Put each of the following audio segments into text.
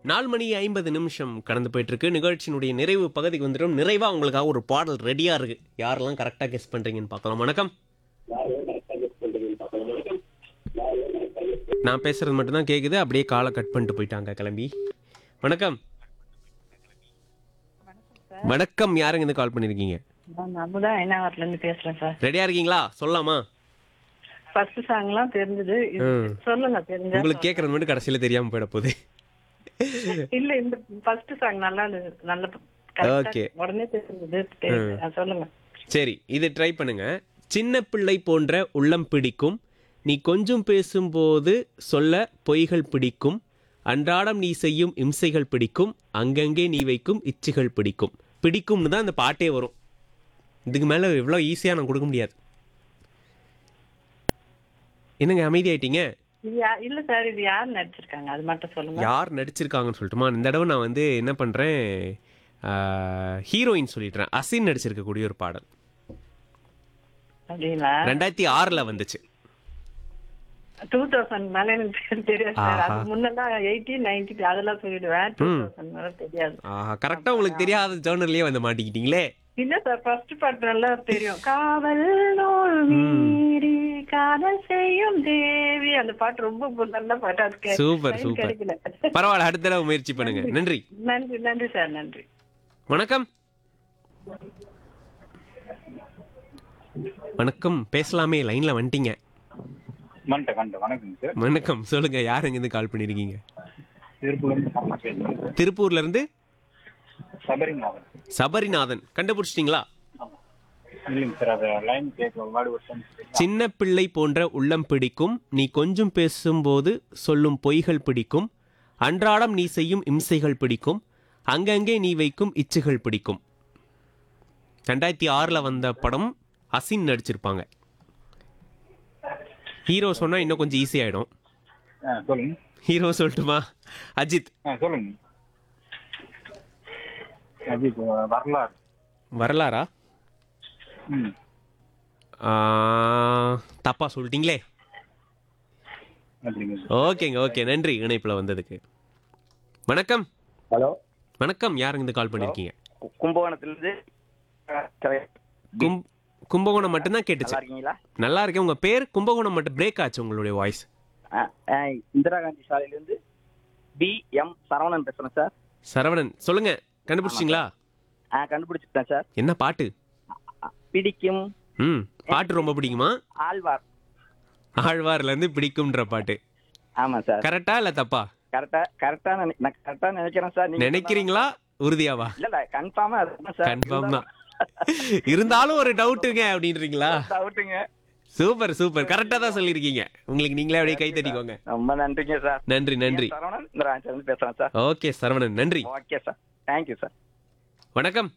நாலு மணி ஐம்பது நிமிஷம் கடந்து போயிட்டு இருக்கு நிகழ்ச்சியினுடைய நிறைவு பகுதிக்கு வந்துடும் நிறைவா உங்களுக்காக ஒரு பாடல் ரெடியா இருக்கு யாரெல்லாம் கரெக்டா கெஸ் பண்றீங்கன்னு பார்க்கலாம் வணக்கம் நான் பேசுறது மட்டும்தான் கேக்குது அப்படியே காலை கட் பண்ணிட்டு போயிட்டாங்க கிளம்பி வணக்கம் வணக்கம் யாருங்க இருந்து கால் பண்ணிருக்கீங்க நான் அமுதா ஐநாவரத்துல இருந்து பேசுறேன் சார் ரெடியா இருக்கீங்களா சொல்லலாமா ஃபர்ஸ்ட் சாங்லாம் தெரிஞ்சது இது ம். சொல்லுங்க தெரிஞ்சா உங்களுக்கு கேட்கறது மட்டும் கடைசியில தெரியாம போயிட போகுது இல்ல இந்த ஃபர்ஸ்ட் சாங் நல்லா இருந்தது நல்ல correct ஆ Okay. உடனே தெரிஞ்சது தெரி- ஆ, சொல்லுங்க சரி இது ட்ரை பண்ணுங்க சின்ன பிள்ளை போன்ற உள்ளம் பிடிக்கும் நீ கொஞ்சம் பேசும்போது சொல்ல பொய்கள் பிடிக்கும் அன்றாடம் நீ செய்யும் இம்சைகள் பிடிக்கும் அங்கங்கே நீ வைக்கும் இச்சைகள் பிடிக்கும் பிடிக்கும்னு தான் அந்த பாட்டே வரும் இதுக்கு மேலே இவ்வளோ ஈஸியாக நான் கொடுக்க முடியாது என்னங்க அமைதியாயிட்டீங்க இது யா- இல்ல சார் இது யார் நடிச்சிருக்காங்க அது மட்டும் சொல்லுங்க யார் நடிச்சிருக்காங்கன்னு சொல்லட்டுமா இந்த தடவை நான் வந்து என்ன பண்ணுறேன் ஹீரோயின் சொல்லிடுறேன் அசின் நடிச்சிருக்கக்கூடிய ஒரு பாடல் அப்படிங்களா ரெண்டாயிரத்தி ஆறில் வந்துச்சு டூ தௌசண்ட் மேல எனக்கு பேர் தெரியாது சார் ஆஹா. அது முன்னெல்லாம் எயிட்டி நைன்டி அதெல்லாம் சொல்லிடுவேன் டூ தௌசண்ட் மேல தெரியாது ஆஹா கரெக்டா உங்களுக்கு தெரியாத ஜேர்னல்லே வந்து மாட்டிக்கிட்டீங்களே இல்ல சார் ஃபர்ஸ்ட் பாட்டு நல்லா தெரியும் காவல் நூல் மீறி காதல் செய்யும் தேவி அந்த பாட்டு ரொம்ப நல்ல பாட்டு அதுக்கு சூப்பர் time சூப்பர் கிடைக்கல பரவாயில்ல அடுத்த தடவை முயற்சி பண்ணுங்க நன்றி நன்றி நன்றி சார் நன்றி வணக்கம் வணக்கம் பேசலாமே லைன்ல வந்துட்டீங்க வந்துட்டேன் வந்துட்டேன் வணக்கம் சார் வணக்கம் சொல்லுங்க யார் இருந்து கால் பண்ணிருக்கீங்க திருப்பூர்லேருந்து சாமி பேசுகிறேன் சார் திருப்பூர்ல இருந்து சபரிநாதன் சபரிநாதன் கண்டுபிடிச்சிட்டீங்களா இல்லைங்க சார் அது லைன் கேட்க வேர்டு ஒரு சென்ஸ் சின்ன பிள்ளை போன்ற உள்ளம் பிடிக்கும் நீ கொஞ்சம் பேசும்போது சொல்லும் பொய்கள் பிடிக்கும் அன்றாடம் நீ செய்யும் இம்சைகள் பிடிக்கும் அங்கங்கே நீ வைக்கும் இச்சைகள் பிடிக்கும் ரெண்டாயிரத்தி ஆறில் வந்த படம் அசின் நடிச்சிருப்பாங்க ஹீரோ சொன்னால் இன்னும் கொஞ்சம் ஈஸி ஆகிடும் ஆ சொல்லுங்க ஹீரோ சொல்லட்டுமா அஜித் ஆ சொல்லுங்க அஜித் வரலாறு வரலாறா ம் ஆ, தப்பா சொல்லிட்டீங்களே அப்படிங்க ஓகேங்க ஓகே நன்றி இணைப்பில் வந்ததுக்கு வணக்கம் ஹலோ வணக்கம் யாருங்க இருந்து கால் பண்ணிருக்கீங்க கும்பகோணத்திலிருந்து கும் கும்பகோணம் மட்டும்தான் நல்லா கேட்டுச்சு இருக்கீங்களா நல்லா இருக்கேன் உங்க பேர் கும்பகோணம் மட்டும் பிரேக் ஆச்சு உங்களுடைய வாய்ஸ் ஆ, ஆ, இந்திரா காந்தி சாலையிலிருந்து பி எம் சரவணன் பேசுறேன் சார் சரவணன் சொல்லுங்க கண்டுபிடிச்சிங்களா ஆ கண்டுபிடிச்சிட்டேன் சார் என்ன பாட்டு ஆ, பிடிக்கும் ம் பாட்டு ரொம்ப பிடிக்குமா ஆழ்வார் ஆழ்வார்ல இருந்து பிடிக்கும்ன்ற பாட்டு ஆமா சார் கரெக்டா இல்ல தப்பா கரெக்டா கரெக்டா நினை- நான் கரெக்டா நினைக்கிறேன் சார் நீங்க நினைக்கிறீங்களா உறுதியாவா இல்ல இல்ல கன்ஃபார்மா அதுதான் சார் கன்ஃபார்ம் தான் இருந்தாலும் ஒரு டவுட்டுங்க அப்படின்றீங்களா டவுட்டுங்க சூப்பர் சூப்பர் கரெக்டா தான் சொல்லியிருக்கீங்க உங்களுக்கு நீங்களே அப்படியே கை தட்டிக்கோங்க ரொம்ப நன்றிங்க சார் நன்றி நன்றி சரவணன் இந்திரா காந்தி சாலையிலிருந்து பேசுறேன் சார் ஓகே சரவணன் நன்றி ஓகே சார் தேங்க்யூ சார் வணக்கம்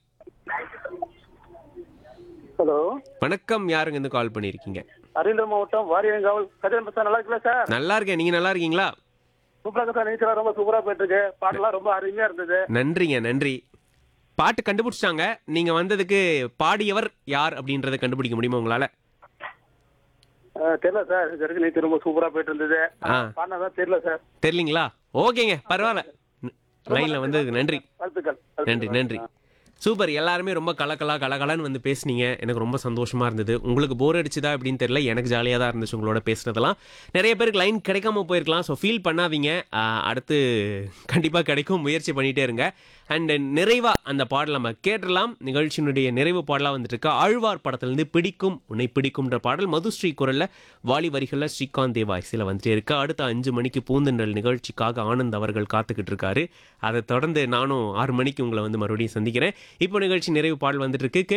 ஹலோ வணக்கம் யாருங்க இருந்து கால் பண்ணியிருக்கீங்க அரியலூர் மாவட்டம் வாரியங்காவல் கதிரன் சார் நல்லா இருக்குல்ல சார் நல்லா இருக்கேன் நீங்க நல்லா இருக்கீங்களா சூப்பரா இருக்கு சார் நீச்சலாம் ரொம்ப சூப்பரா போயிட்டு இருக்கு பாட்டெல்லாம் ரொம்ப அருமையா இருந்தது நன்றிங்க நன்றி பாட்டு கண்டுபிடிச்சிட்டாங்க நீங்க வந்ததுக்கு பாடியவர் யார் அப்படின்றத கண்டுபிடிக்க முடியுமா உங்களால அஹ், தெரியல சார் இது வரைக்கும் நீச்சல் ரொம்ப சூப்பரா போயிட்டு இருந்தது ஆ. பாடினதான் தெரியல சார் தெரியலீங்களா ஓகேங்க பரவாயில்ல லைன்ல வந்ததுக்கு நன்றி வாழ்த்துக்கள் நன்றி நன்றி சூப்பர் எல்லாருமே ரொம்ப கலக்கலா கலகலன்னு வந்து பேசுனீங்க எனக்கு ரொம்ப சந்தோஷமா இருந்தது உங்களுக்கு போர் அடிச்சுதா அப்படின்னு தெரியல எனக்கு ஜாலியாக தான் இருந்துச்சு உங்களோட பேசுனதெல்லாம் நிறைய பேருக்கு லைன் கிடைக்காம போயிருக்கலாம் ஸோ ஃபீல் பண்ணாதீங்க ஆஹ், அடுத்து கண்டிப்பாக கிடைக்கும் முயற்சி பண்ணிட்டே இருங்க அண்ட் நிறைவா அந்த பாடல் நம்ம கேட்டலாம் நிகழ்ச்சியினுடைய நிறைவு பாடலாக வந்துட்டு இருக்கு ஆழ்வார் படத்துலேருந்து பிடிக்கும் உன்னை பிடிக்கும்ன்ற பாடல் மதுஸ்ரீ குரல்ல வாலி வரிகளில் ஸ்ரீகாந்த் தேவாய்ஸில் வந்துட்டே இருக்கு அடுத்த அஞ்சு மணிக்கு பூந்தென்றல் நிகழ்ச்சிக்காக ஆனந்த் அவர்கள் காத்துக்கிட்டு இருக்காரு அதை தொடர்ந்து நானும் ஆறு மணிக்கு உங்களை வந்து மறுபடியும் சந்திக்கிறேன் இப்போ நிகழ்ச்சி நிறைவு பாடல் வந்துட்டு இருக்கு